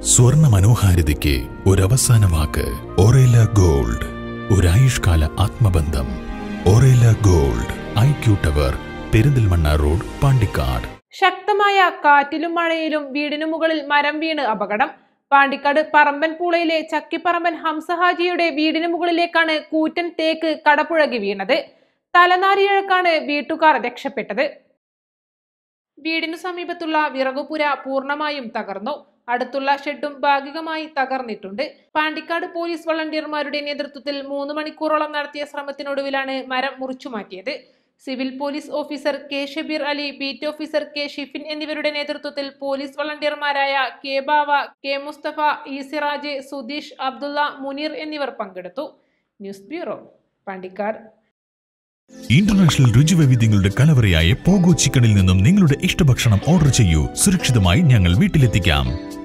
സ്വർണ്ണ മനോഹാരിതയ്ക്ക് ഒരവസാന വാക്ക് ഒറേല ഗോൾഡ് ഒരായുഷ്കാല ആത്മബന്ധം Orela gold I Q tower Perinthalmanna road Pandikkad ശക്തമായ കാറ്റിലും മഴയിലും വീടിനു മുകളിൽ മരം വീണ് അപകടം പാണ്ടിക്കാട് പറമ്പൻ പൂളയിലെ ചക്കിപ്പറമ്പൻ ഹംസഹാജിയുടെ വീടിനു മുകളിലേക്കാണ് കൂറ്റൻ തേക്ക് കടപുഴകി വീണത് തലനാരിഴക്കാണ് വീട്ടുകാർ രക്ഷപ്പെട്ടത് വീടിനു സമീപത്തുള്ള വിറകുപുര പൂർണ്ണമായും തകർന്നു അടുത്തുള്ള ഷെഡും ഭാഗികമായി തകർന്നിട്ടുണ്ട് പാണ്ടിക്കാട് പോലീസ് വളണ്ടിയർമാരുടെ നേതൃത്വത്തിൽ മൂന്ന് മണിക്കൂറോളം നടത്തിയ ശ്രമത്തിനൊടുവിലാണ് മരം മുറിച്ചു മാറ്റിയത് civil police officer K Shabeer Ali beat officer K Shifin എന്നിവരുടെ നേതൃത്വത്തിൽ പോലീസ് വളണ്ടിയർമാരായ K Bava K Mustafa E Siraj Sudheesh Abdulla Muneer എന്നിവർ പങ്കെടുത്തു ന്യൂസ് ബ്യൂറോ പാണ്ടിക്കാട് ഇന്റർനാഷണൽ രുചിവൈവിധ്യങ്ങളുടെ കലവറയായ പോഗോ ചിക്കനിൽ നിന്നും നിങ്ങളുടെ ഇഷ്ടഭക്ഷണം ഓർഡർ ചെയ്യൂ സുരക്ഷിതമായി ഞങ്ങൾ വീട്ടിലെത്തിക്കാം